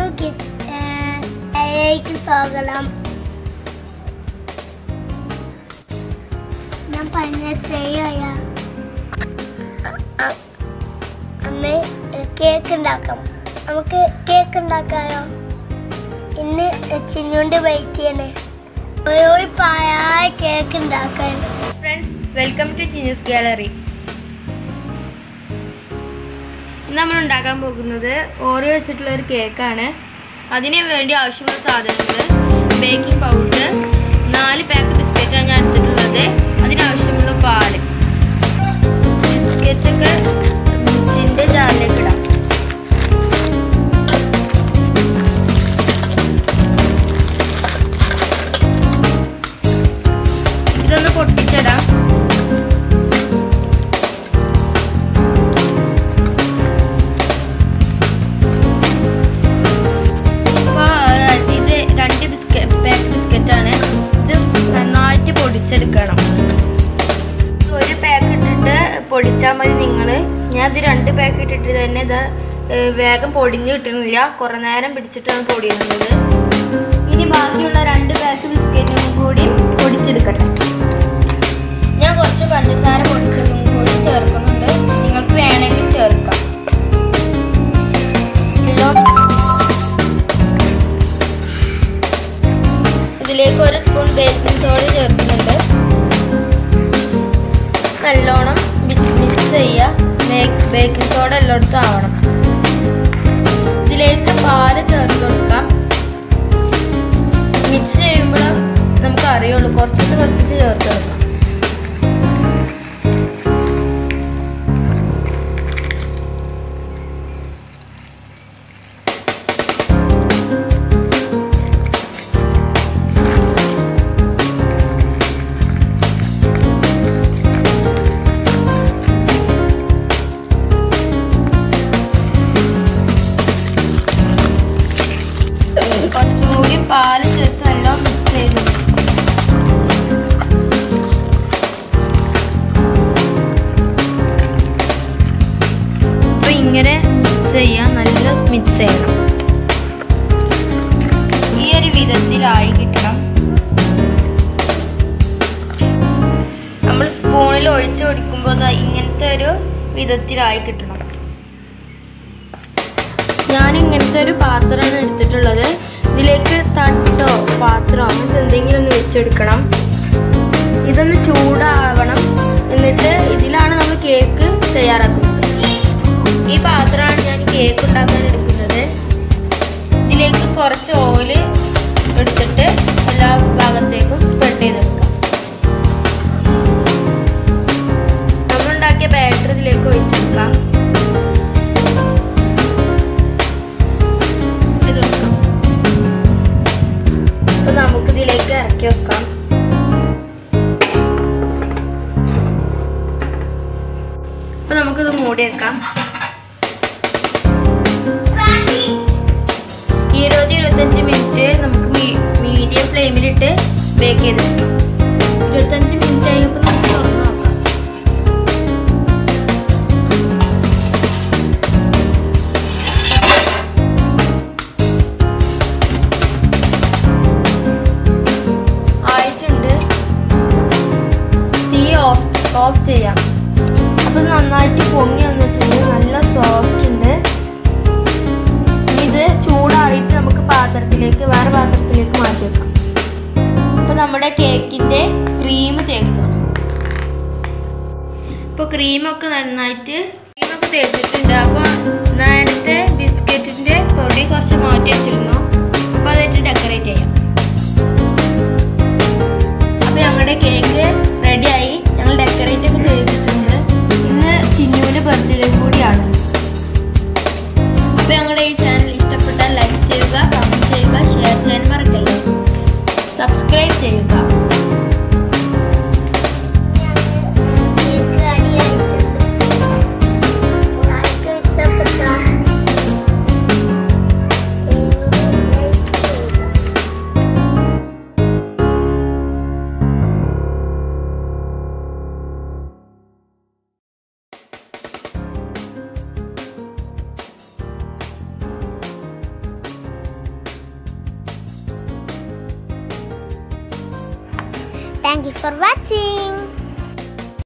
ലേക്ക് സ്വാഗതം ഞാൻ പറഞ്ഞ ചെയ്യായ അമ്മ കേക്ക് ഉണ്ടാക്കാം നമുക്ക് കേക്ക് ഉണ്ടാക്കായോ ഇന്ന് ചിന്നുകൊണ്ട് വെയിറ്റ് ചെയ്യണേ ഒരു പായായ കേക്ക് ഉണ്ടാക്കാൻ friends welcome to genius gallery ഇന്ന് നമ്മൾ ഉണ്ടാക്കാൻ പോകുന്നത് ഓറിയോ വെച്ചിട്ടുള്ള ഒരു കേക്കാണ് അതിന് വേണ്ടി ആവശ്യമുള്ള സാധനങ്ങൾ ബേക്കിംഗ് പൗഡർ നാല് പാക്ക് ബിസ്ക്കറ്റാണ് ഞാൻ എടുത്തിട്ടുള്ളത് അതിനാവശ്യമുള്ള പാല് ബിസ്ക്കറ്റൊക്കെ മിക്സിൻ്റെ ജാറിലേക്ക് ഇടാം ഇതൊന്ന് പൊട്ടിച്ചിടാം അപ്പോൾ ഇത് രണ്ട് ബിസ്ക്കറ്റ് പാക്ക് ബിസ്ക്കറ്റാണ് ഇത് നന്നായിട്ട് പൊടിച്ചെടുക്കണം ഒരു പാക്ക് ഇട്ടിട്ട് പൊടിച്ചാൽ മതി നിങ്ങൾ ഞാൻ ഇത് രണ്ട് പാക്ക് ഇട്ടിട്ട് തന്നെ ഇത് ഏഹ്, വേഗം പൊടിഞ്ഞ് കിട്ടുന്നില്ല കുറേ നേരം പിടിച്ചിട്ടാണ് പൊടിയുന്നത് ഇനി ബാക്കിയുള്ള രണ്ട് പാക്ക് ബിസ്ക്കറ്റും കൂടി പൊടിച്ചെടുക്കട്ടെ ഞാൻ കുറച്ച് പഞ്ചസാര പൊടിച്ചതും കൂടി ചേർക്കുന്നുണ്ട് നിങ്ങൾക്ക് വേണമെങ്കിൽ ചേർക്കാം ഇതിലോ ഇതിലേക്ക് ഒരു സ്പൂൺ ബേക്കിംഗ് സോഡ ചേർക്കുന്നുണ്ട് നല്ലോണം മിക്സ് ചെയ്യുക ബേക്കിംഗ് സോഡ എല്ലായിടത്തും ആവണം ഇതിലേക്ക് പാല് ചേർത്ത് കൊടുക്കാം മിക്സ് ചെയ്യുമ്പോൾ നമുക്ക് അറിയുള്ളൂ കുറച്ചിട്ട് കുറച്ചിട്ട് ചേർത്ത് കൊടുക്കാം കുറച്ചും കൂടി പാല് ചേർത്ത് നല്ലോണം മിക്സ് ചെയ്ത് അപ്പൊ ഇങ്ങനെ മിക്സ് ചെയ്യാൻ നല്ല മിക്സ് ചെയ്യണം ഈ ഒരു വിധത്തിലായി കിട്ടണം നമ്മൾ സ്പൂണിൽ ഒഴിച്ച് കൊടുക്കുമ്പോൾ ദാ ഇങ്ങനത്തെ ഒരു വിധത്തിലായി കിട്ടണം ഞാൻ ഇങ്ങനത്തെ ഒരു പാത്രമാണ് എടുത്തിട്ടുള്ളത് ഇതിലേക്ക് തട്ടോ പാത്രമോ അങ്ങനത്തെ എന്തെങ്കിലും ഒന്ന് വെച്ചെടുക്കണം ഇതൊന്ന് ചൂടാവണം എന്നിട്ട് ഇതിലാണ് നമ്മൾ കേക്ക് തയ്യാറാക്കുന്നത് ഈ പാത്രമാണ് ഞാൻ കേക്ക് ഉണ്ടാക്കാൻ എടുക്കുന്നത് ഇതിലേക്ക് കുറച്ച് ഓയില് എടുത്തിട്ട് എല്ലാ ഭാഗത്തേക്കും സ്പ്രെഡ് ചെയ്തെടുക്കാം നമ്മളുണ്ടാക്കിയ ബാറ്റർ ഇതിലേക്ക് ഒഴിച്ചെടുക്കാം ഇത് വെക്കാം അപ്പൊ നമുക്ക് ഇതിലേക്ക് ഇറക്കി വെക്കാം അപ്പൊ നമുക്കിത് മൂടി വെക്കാം ഇരുപത് ഇരുപത്തഞ്ച് മിനിറ്റ് നമുക്ക് മീഡിയം ഫ്ലെയിമിലിട്ട് ബേക്ക് ചെയ്തെടുക്കാം ഇരുപത്തഞ്ച് മിനിറ്റ് കഴിയുമ്പോൾ നമുക്ക് തുറന്ന് നോക്കാം ആയിട്ടുണ്ട് തീ ഓഫ് ഓഫ് ചെയ്യാം അപ്പൊ നന്നായിട്ട് പൊങ്ങി വന്നിട്ടുണ്ട് നല്ല സോഫ്റ്റ് ഉണ്ട് ഇനി ഇത് ചൂടാറിയിട്ട് നമുക്ക് പാത്രത്തിലേക്ക് വേറെ പാത്രത്തിലേക്ക് മാറ്റി വെക്കാം അപ്പൊ നമ്മുടെ കേക്കിന്റെ ക്രീം തേക്കണം ഇപ്പൊ ക്രീമൊക്കെ നന്നായിട്ട് ക്രീമൊക്കെ തേച്ചിട്ടുണ്ട് അപ്പൊ നേരത്തെ ബിസ്ക്കറ്റിന്റെ പൊടി കുറച്ച് മാറ്റി വെച്ചിരുന്നു അപ്പൊ അതായിട്ട് ഡെക്കറേറ്റ് ചെയ്യാം അപ്പൊ ഞങ്ങളുടെ കേക്ക് റെഡിയായി ഞങ്ങൾ ഡെക്കറേറ്റ് ഒക്കെ ചെയ്തിട്ടുണ്ട് ഇന്ന് ചിന്നുവിന്റെ ബർത്ത്ഡേ കൂടിയാണ് അപ്പൊ ഞങ്ങളുടെ ഈ ചാനൽ ഇഷ്ടപ്പെട്ടാൽ ലൈക്ക് ചെയ്യുക കമന്റ് ചെയ്യുക ഷെയർ ചെയ്യാൻ മറക്കല്ലേ സബ്സ്ക്രൈബ് ചെയ്യുക കേക്ക് റെഡിയായിട്ടുണ്ട് ആർക്കും ഇഷ്ടപ്പെട്ട താങ്ക് യു ഫോർ വാച്ചിങ്